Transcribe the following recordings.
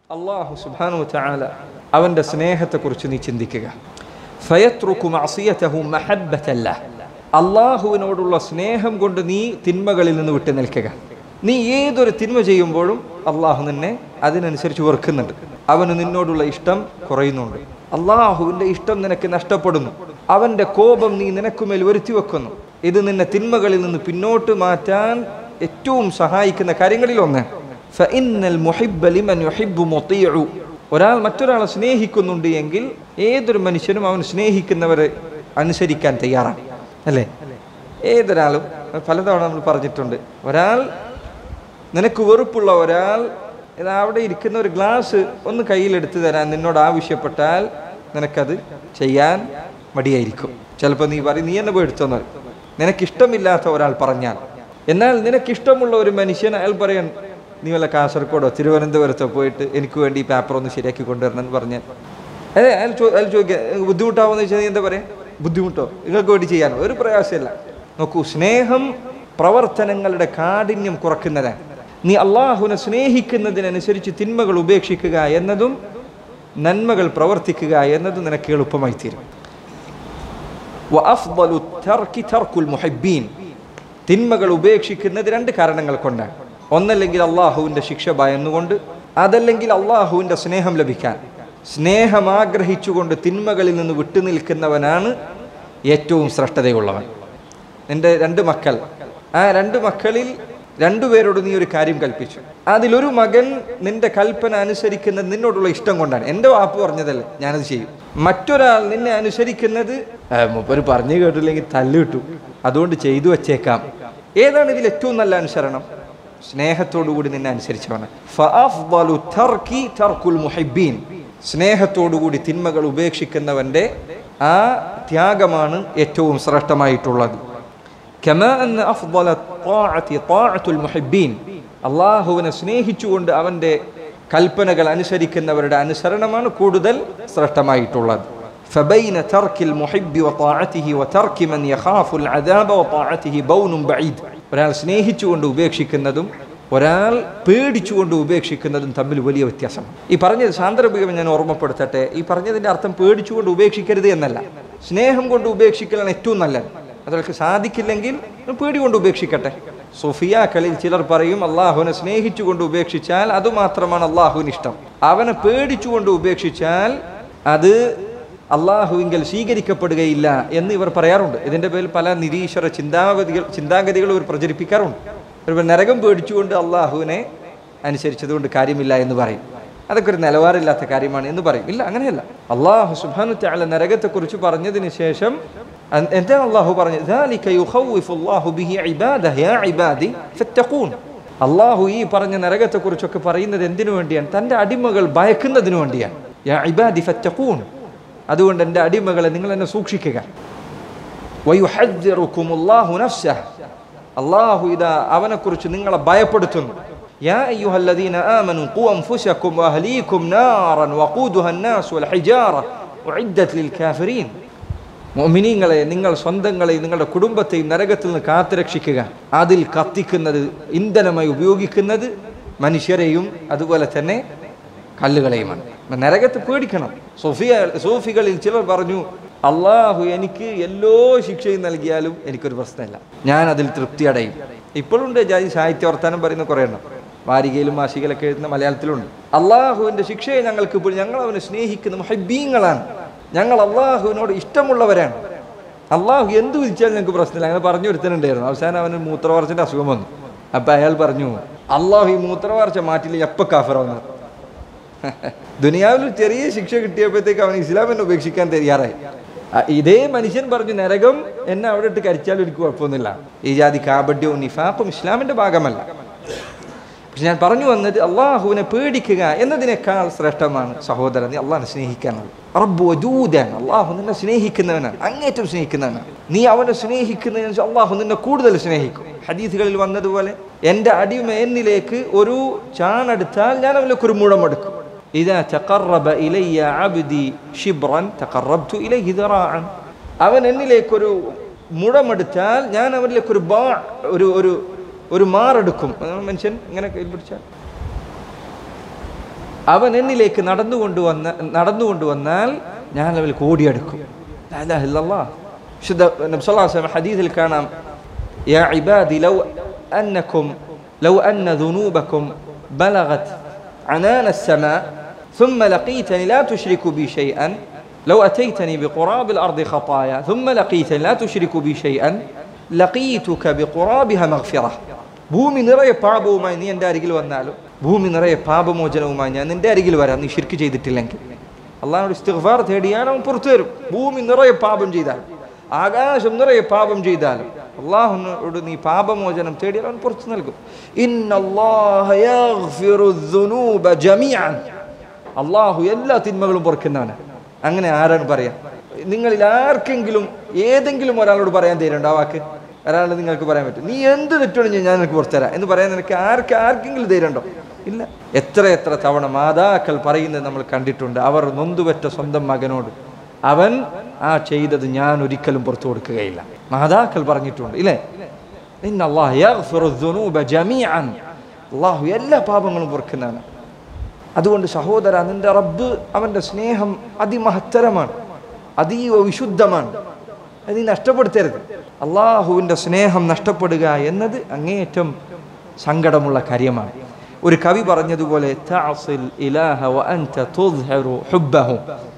അള്ളാഹു സുബാനു ചാല അവൻ്റെ സ്നേഹത്തെക്കുറിച്ച് നീ ചിന്തിക്കുക ഫയത്രുക്കു മഅസിയതഹു മഹബ്ബത്തല്ല അള്ളാഹുവിനോടുള്ള സ്നേഹം കൊണ്ട് നീ തിന്മകളിൽ നിന്ന് വിട്ടു നിൽക്കുക നീ ഏതൊരു തിന്മ ചെയ്യുമ്പോഴും അള്ളാഹു നിന്നെ അതിനനുസരിച്ച് വെറുക്കുന്നുണ്ട് അവന് നിന്നോടുള്ള ഇഷ്ടം കുറയുന്നുണ്ട് അള്ളാഹുവിൻ്റെ ഇഷ്ടം നിനക്ക് നഷ്ടപ്പെടുന്നു അവൻ്റെ കോപം നീ നിനക്കുമേൽ വരുത്തി വെക്കുന്നു ഇത് നിന്നെ തിന്മകളിൽ നിന്ന് പിന്നോട്ട് മാറ്റാൻ ഏറ്റവും സഹായിക്കുന്ന കാര്യങ്ങളിൽ ഒന്ന് ഫഇന്നൽ മുഹിബ്ബ ലിമൻ യുഹിബ്ബു മുതീഉ ഒരാൾ മറ്റൊരാളെ സ്നേഹിക്കുന്നുണ്ട് എങ്കിൽ ഏതൊരു മനുഷ്യനും അവൻ സ്നേഹിക്കുന്നവരെ അനുസരിക്കാൻ തയ്യാറാണ് അല്ലേ ഏതൊരാളും പലതവണ നമ്മൾ പറഞ്ഞിട്ടുണ്ട് ഒരാൾ നിനക്ക് വെറുപ്പുള്ള ഒരാൾ ഇത് അവിടെ ഇരിക്കുന്ന ഒരു ഗ്ലാസ് ഒന്ന് കയ്യിലെടുത്ത് തരാൻ നിന്നോട് ആവശ്യപ്പെട്ടാൽ നിനക്കത് ചെയ്യാൻ മടിയായിരിക്കും ചിലപ്പോൾ നീ പറയും നീ എന്നെ പോയി എടുത്തോന്ന് പറയും. നിനക്കിഷ്ടമില്ലാത്ത ഒരാൾ പറഞ്ഞാൽ എന്നാൽ നിനക്കിഷ്ടമുള്ള ഒരു മനുഷ്യൻ അയാൾ പറയാൻ നീ വല്ല കാസർഗോഡോ തിരുവനന്തപുരത്തോ പോയിട്ട് എനിക്ക് വേണ്ടി ഈ പേപ്പർ ഒന്ന് ശരിയാക്കി കൊണ്ടുവരണം എന്ന് പറഞ്ഞാൽ അതെ അയാൾ ചോ അയാൾ ചോദിക്കുക ബുദ്ധിമുട്ടാവുമെന്ന് വെച്ചാൽ നീ എന്താ പറയാ ബുദ്ധിമുട്ടോ നിങ്ങൾക്ക് വേണ്ടി ചെയ്യാനോ ഒരു പ്രയാസമില്ല നോക്കൂ സ്നേഹം പ്രവർത്തനങ്ങളുടെ കാഠിന്യം കുറയ്ക്കുന്നതാണ് നീ അള്ളാഹുവിനെ സ്നേഹിക്കുന്നതിനനുസരിച്ച് തിന്മകൾ ഉപേക്ഷിക്കുക എന്നതും നന്മകൾ പ്രവർത്തിക്കുക എന്നതും നിനക്ക് എളുപ്പമായി തീരും وأفضل الترك ترك المحبين തിന്മകൾ ഉപേക്ഷിക്കുന്നത് രണ്ട് കാരണങ്ങൾ കൊണ്ടാണ് ഒന്നല്ലെങ്കിൽ അള്ളാഹുവിൻ്റെ ശിക്ഷ ഭയന്നുകൊണ്ട് അതല്ലെങ്കിൽ അള്ളാഹുവിൻ്റെ സ്നേഹം ലഭിക്കാൻ സ്നേഹം ആഗ്രഹിച്ചുകൊണ്ട് തിന്മകളിൽ നിന്ന് വിട്ടുനിൽക്കുന്നവനാണ് ഏറ്റവും ശ്രേഷ്ഠതയുള്ളവൻ നിന്റെ രണ്ട് മക്കൾ ആ രണ്ട് മക്കളിൽ രണ്ടുപേരോട് നീ ഒരു കാര്യം കൽപ്പിച്ചു അതിലൊരു മകൻ നിന്റെ കൽപ്പന അനുസരിക്കുന്നത് നിന്നോടുള്ള ഇഷ്ടം കൊണ്ടാണ് എൻ്റെ വാപ്പ് പറഞ്ഞതല്ലേ ഞാനത് ചെയ്യും മറ്റൊരാൾ നിന്നെ അനുസരിക്കുന്നത് "ആ, മൂപ്പര് പറഞ്ഞു കേട്ടില്ലെങ്കിൽ തല്ല് കിട്ടും അതുകൊണ്ട് ചെയ്തു വച്ചേക്കാം ഏതാണ് ഇതിൽ ഏറ്റവും നല്ല അനുസരണം സ്നേഹത്തോടുകൂടി നിന്നെ അനുസരിച്ചവണ് ഫഅഫ്ദലു തർക്കി തർക്കുൽ മുഹിബ്ബീൻ സ്നേഹത്തോടുകൂടി തിന്മകൾ ഉപേക്ഷിക്കുന്നവന്റെ ആ ത്യാഗമാണ് ഏറ്റവും ശ്രേഷ്ഠമായിട്ടുള്ളത് كما أن أفضل الطاعة طاعة المحبين അള്ളാഹുവിനെ സ്നേഹിച്ചുകൊണ്ട് അവൻ്റെ കൽപ്പനകൾ അനുസരിക്കുന്നവരുടെ അനുസരണമാണ് കൂടുതൽ ശ്രേഷ്ഠമായിട്ടുള്ളത് فبين ترك المحب وطاعته وترك من يخاف العذاب وطاعته بون بعيد ഒരാൾ സ്നേഹിച്ചുകൊണ്ട് ഉപേക്ഷിക്കുന്നതും ഒരാൾ പേടിച്ചുകൊണ്ട് ഉപേക്ഷിക്കുന്നതും തമ്മിൽ വലിയ വ്യത്യാസമാണ് ഈ പറഞ്ഞത് സാന്ദർഭികം ഞാൻ ഓർമ്മപ്പെടുത്തട്ടെ ഈ പറഞ്ഞതിന്റെ അർത്ഥം പേടിച്ചുകൊണ്ട് ഉപേക്ഷിക്കരുത് എന്നല്ല സ്നേഹം കൊണ്ട് ഉപേക്ഷിക്കലാണ് ഏറ്റവും നല്ലത് അതവർക്ക് സാധിക്കില്ലെങ്കിൽ പേടി കൊണ്ട് ഉപേക്ഷിക്കട്ടെ സുഫിയാക്കളിൽ ചിലർ പറയും അള്ളാഹുവിനെ സ്നേഹിച്ചുകൊണ്ട് ഉപേക്ഷിച്ചാൽ അതുമാത്രമാണ് അള്ളാഹുവിന് ഇഷ്ടം അവനെ പേടിച്ചുകൊണ്ട് ഉപേക്ഷിച്ചാൽ അത് അള്ളാഹുവിങ്കൽ സ്വീകരിക്കപ്പെടുകയില്ല എന്ന് ഇവർ പറയാറുണ്ട് ഇതിന്റെ പേരിൽ പല നിരീശ്വര ചിന്താഗതികൾ ചിന്താഗതികൾ ഇവർ പ്രചരിപ്പിക്കാറുണ്ട് ഒരു നരകം പേടിച്ചുകൊണ്ട് അള്ളാഹുവിനെ അനുസരിച്ചതുകൊണ്ട് കാര്യമില്ല എന്ന് പറയും അതൊക്കെ ഒരു നിലവാരമില്ലാത്ത കാര്യമാണ് എന്ന് പറയും ഇല്ല അങ്ങനെയല്ല അള്ളാഹു സുബാനു താല നരകത്തെക്കുറിച്ച് പറഞ്ഞതിന് ശേഷം അൻ- എന്താണ് അള്ളാഹു പറഞ്ഞത് ذَلِكَ يُخَوِّفُ اللَّهُ بِهِ عِبَادَهُ يَا عِبَادِ فَاتَّقُونِ അള്ളാഹു ഈ പറഞ്ഞ നരകത്തെക്കുറിച്ചൊക്കെ പറയുന്നത് എന്തിനു വേണ്ടിയാണ് തൻ്റെ അടിമകൾ ഭയക്കുന്നതിനു വേണ്ടിയാണ് യാ ഇബാദി ഫറ്റഖൂൻ അതുകൊണ്ട് എൻ്റെ അടിമകളെ നിങ്ങൾ എന്നെ സൂക്ഷിക്കുക വയുഹദ്ദിറുക്കും അല്ലാഹു നഫ്സഹ് അള്ളാഹു ഇതാ അവനെക്കുറിച്ച് നിങ്ങളെ ഭയപ്പെടുത്തുന്നു يا أيها الذين آمنوا قوا أنفسكم وأهليكم نارا وقودها الناس والحجارة أعدت للكافرين മോമിനീങ്ങളെ നിങ്ങൾ സ്വന്തങ്ങളെയും നിങ്ങളുടെ കുടുംബത്തെയും നരകത്തിൽ നിന്ന് കാത്തുരക്ഷിക്കുക അതിൽ കത്തിക്കുന്നത് ഇന്ധനമായി ഉപയോഗിക്കുന്നത് മനുഷ്യരെയും അതുപോലെ തന്നെ കല്ലുകളെയുമാണ് നരകത്തെ പേടിക്കണം സോഫിയ സൂഫികളിൽ ചിലർ പറഞ്ഞു അള്ളാഹു എനിക്ക് എല്ലോ ശിക്ഷയും നൽകിയാലും എനിക്കൊരു പ്രശ്നമില്ല ഞാൻ അതിൽ തൃപ്തി അടയും ഇപ്പോഴുണ്ട് ജാതി സാഹിത്യ വർത്താനം പറയുന്ന കുറേ എണ്ണം വാരികയിലും മാസികയിലൊക്കെ എഴുതുന്ന മലയാളത്തിലുണ്ട് അള്ളാഹുവിൻ്റെ ശിക്ഷയെ ഞങ്ങൾക്ക് ഇപ്പോൾ ഞങ്ങൾ അവനെ സ്നേഹിക്കുന്ന മഹബീങ്ങളാണ് ഞങ്ങൾ അള്ളാഹുവിനോട് ഇഷ്ടമുള്ളവരാണ് അള്ളാഹു എന്ത് വിധിച്ചാലും ഞങ്ങൾക്ക് പ്രശ്നമില്ല അങ്ങനെ പറഞ്ഞു ഒരുത്തനുണ്ടായിരുന്നു അവസാനം അവന് മൂത്രവാർച്ചൻ്റെ അസുഖം വന്നു അപ്പം അയാൾ പറഞ്ഞു അള്ളാഹു ഈ മൂത്രവാർച്ച മാറ്റില്ല എപ്പോൾ കാഫറാവുന്നു ദുനിയാവിൽ ഒരു ചെറിയ ശിക്ഷ കിട്ടിയപ്പോഴത്തേക്ക് അവൻ ഇസ്ലാമിനെ ഉപേക്ഷിക്കാൻ തയ്യാറായി ആ, ഇതേ മനുഷ്യൻ പറഞ്ഞു നരകം എന്നെ അവിടെ ഇട്ട് കരിച്ചാലും എനിക്ക് കുഴപ്പമൊന്നുമില്ല ഈ ജാതി കാബഡ്യവും നിഫാഖും ഇസ്ലാമിന്റെ ഭാഗമല്ല പക്ഷെ ഞാൻ പറഞ്ഞു വന്നത് അള്ളാഹുവിനെ പേടിക്കുക എന്നതിനേക്കാൾ ശ്രേഷ്ഠമാണ് സഹോദരൻ നീ അള്ളാഹിനെ സ്നേഹിക്കാനുള്ളത് റബ്ബു വജൂദാൻ അള്ളാഹു നിന്നെ സ്നേഹിക്കുന്നവനാണ് അങ്ങേറ്റം സ്നേഹിക്കുന്നവനാണ് നീ അവനെ സ്നേഹിക്കുന്നതിന് അള്ളാഹു നിന്നെ കൂടുതൽ സ്നേഹിക്കും ഹദീസുകളിൽ വന്നതുപോലെ എൻ്റെ അടിമ എന്നിലേക്ക് ഒരു ചാണെടുത്താൽ ഞാൻ അവനിലേക്ക് ഒരു മുഴമെടുക്കും إذا تقرب إلي عبدي شبرا تقربت إليه ذراعا അവൻ എന്നിലേക്കൊരു മുഴമെടുത്താൽ ഞാൻ അവനിലേക്കൊരു ബാ ഒരു ഒരു ഒരു മാറെടുക്കും അതാണ് മനുഷ്യൻ ഇങ്ങനെ കയ്യിൽ പിടിച്ചാൽ അവൻ എന്നിലേക്ക് നടന്നുകൊണ്ടുവന്ന നടന്നുകൊണ്ടുവന്നാൽ ഞാൻ അവൾക്ക് ഓടിയെടുക്കും ലാ ഇലാഹ ഇല്ലല്ലാഹ്. വിശുദ്ധ നബി സല്ലല്ലാഹു അലൈഹി വസല്ലം ഹദീസിൽ കാണാം يا عبادي لو أنكم لو أن ذنوبكم بلغت عنان السماء ثم لقيتني لا تشرك بي شيئا لو أتيتني بقراب الأرض خطايا ثم لقيتني لا تشرك بي شيئا لقيتك بقرابها مغفرة ഭൂമി നിറയെ പാപവുമായി നീ എൻ്റെ അരികിൽ വന്നാലും ഭൂമി നിറയെ പാപമോചനവുമായി ഞാൻ നിന്റെ അരികിൽ വരാം നീ ഷിർക്ക് ചെയ്തിട്ടില്ലെങ്കിൽ അള്ളാഹോട് ഇസ്തിഗ്ഫാർ തേടിയാൽ അവൻ പുറത്തു തരും ഭൂമി നിറയെ പാപം ചെയ്താൽ ആകാശം നിറയെ പാപം ചെയ്താലും അള്ളാഹുനോട് നീ പാപമോചനം തേടിയാൽ അവൻ പുറത്തു നൽകും ഇന്നല്ലാഹ യഗ്ഫിറു ദുനൂബ ജമീഅൻ അള്ളാഹു എല്ലാ തിന്മകളും പൊറുക്കുന്നവനാണ് അങ്ങനെ ആരാണ് പറയാ നിങ്ങളിൽ ആർക്കെങ്കിലും ഏതെങ്കിലും ഒരാളോട് പറയാൻ തരുന്നുണ്ടോ ആ വാക്ക് ഒരാൾ നിങ്ങൾക്ക് പറയാൻ പറ്റും നീ എന്ത് തെറ്റുണ്ടെങ്കിൽ ഞാൻ നിനക്ക് പുറത്തു തരാം എന്ന് പറയാൻ നിനക്ക് ആർക്ക് ആർക്കെങ്കിലും ധൈര്യമുണ്ടോ ഇല്ല എത്ര എത്ര തവണ മാതാക്കൾ പറയുന്നത് നമ്മൾ കണ്ടിട്ടുണ്ട് അവർ നൊന്തുപെറ്റ സ്വന്തം മകനോട് അവൻ ആ ചെയ്തത് ഞാൻ ഒരിക്കലും പുറത്തു കൊടുക്കുകയില്ല മാതാക്കൾ പറഞ്ഞിട്ടുണ്ട് ഇല്ലേ ഇന്ന അല്ലാഹു യഗ്ഫിറു ദുനൂബ ജമീഅൻ അള്ളാഹു എല്ലാ പാപങ്ങളും പൊറുക്കുന്നവനാണ് അതുകൊണ്ട് സഹോദര നിന്റെ റബ്ബ് അവൻ്റെ സ്നേഹം അതിമഹത്തരമാണ് അതീവ വിശുദ്ധമാണ് അത് നീ നഷ്ടപ്പെടുത്തരുത് അള്ളാഹുവിൻ്റെ സ്നേഹം നഷ്ടപ്പെടുക എന്നത് അങ്ങേയറ്റം സങ്കടമുള്ള കാര്യമാണ് ഒരു കവി പറഞ്ഞതുപോലെ "തഅസിൽ ഇലാഹ വഅൻത തുദ്ഹിറു ഹുബ്ബഹു."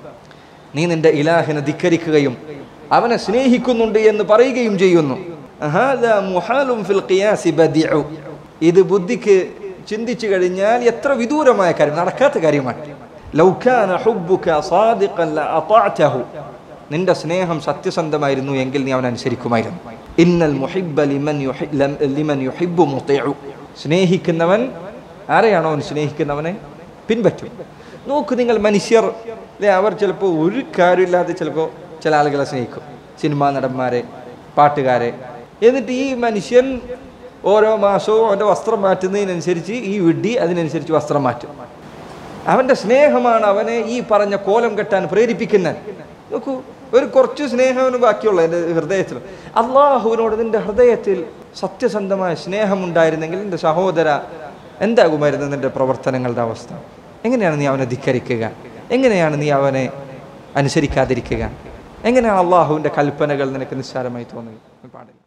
നീ നിന്റെ ഇലാഹിനെ ധിക്കരിക്കുകയും അവനെ സ്നേഹിക്കുന്നുണ്ട് എന്ന് പറയുകയും ചെയ്യുന്നു "ഹദാ മുഹാലുൻ ഫിൽ ഖിയാസി ബദിഉ." ഇത് ബുദ്ധിക്ക് ചിന്തിച്ചു കഴിഞ്ഞാൽ എത്ര വിദൂരമായ കാര്യം നടക്കാത്ത കാര്യമാണ് ലൗ കാന ഹുബ്ബുക സാദിഖൻ ലഅതഅതഹു. നിന്റെ സ്നേഹം സത്യസന്ധമായിരുന്നു എങ്കിൽ നീ അവൻ അനുസരിക്കുമായിരുന്നു ഇന്നൽ മുഹിബ്ബ ലിമൻ യുഹി- ലം- ലിമൻ യുഹിബ്ബു മുതിഉ. സ്നേഹിക്കുന്നവൻ ആരെയാണോ അവൻ സ്നേഹിക്കുന്നവനെ പിൻപറ്റും നോക്ക് നിങ്ങൾ മനുഷ്യർ അല്ലെ അവർ ചിലപ്പോൾ ഒരു കാര്യമില്ലാതെ ചിലപ്പോൾ ചില ആളുകളെ സ്നേഹിക്കും സിനിമാ നടന്മാരെ പാട്ടുകാരെ എന്നിട്ട് ഈ മനുഷ്യൻ ഓരോ മാസവും അവൻ്റെ വസ്ത്രം മാറ്റുന്നതിനനുസരിച്ച് ഈ വിഡ്ഢി അതിനനുസരിച്ച് വസ്ത്രം മാറ്റും അവൻ്റെ സ്നേഹമാണ് അവനെ ഈ പറഞ്ഞ കോലം കെട്ടാൻ പ്രേരിപ്പിക്കുന്നത് നോക്കൂ ഒരു കുറച്ച് സ്നേഹം ബാക്കിയുള്ള എൻ്റെ ഹൃദയത്തിൽ അള്ളാഹുവിനോട് നിന്റെ ഹൃദയത്തിൽ സത്യസന്ധമായ സ്നേഹമുണ്ടായിരുന്നെങ്കിൽ എൻ്റെ സഹോദര എന്താകുമായിരുന്നു നിന്റെ പ്രവർത്തനങ്ങളുടെ അവസ്ഥ എങ്ങനെയാണ് നീ അവനെ ധിക്കരിക്കുക എങ്ങനെയാണ് നീ അവനെ അനുസരിക്കാതിരിക്കുക എങ്ങനെയാണ് അള്ളാഹുവിൻ്റെ കൽപ്പനകൾ നിനക്ക് നിസ്സാരമായി തോന്നുക പാടില്ല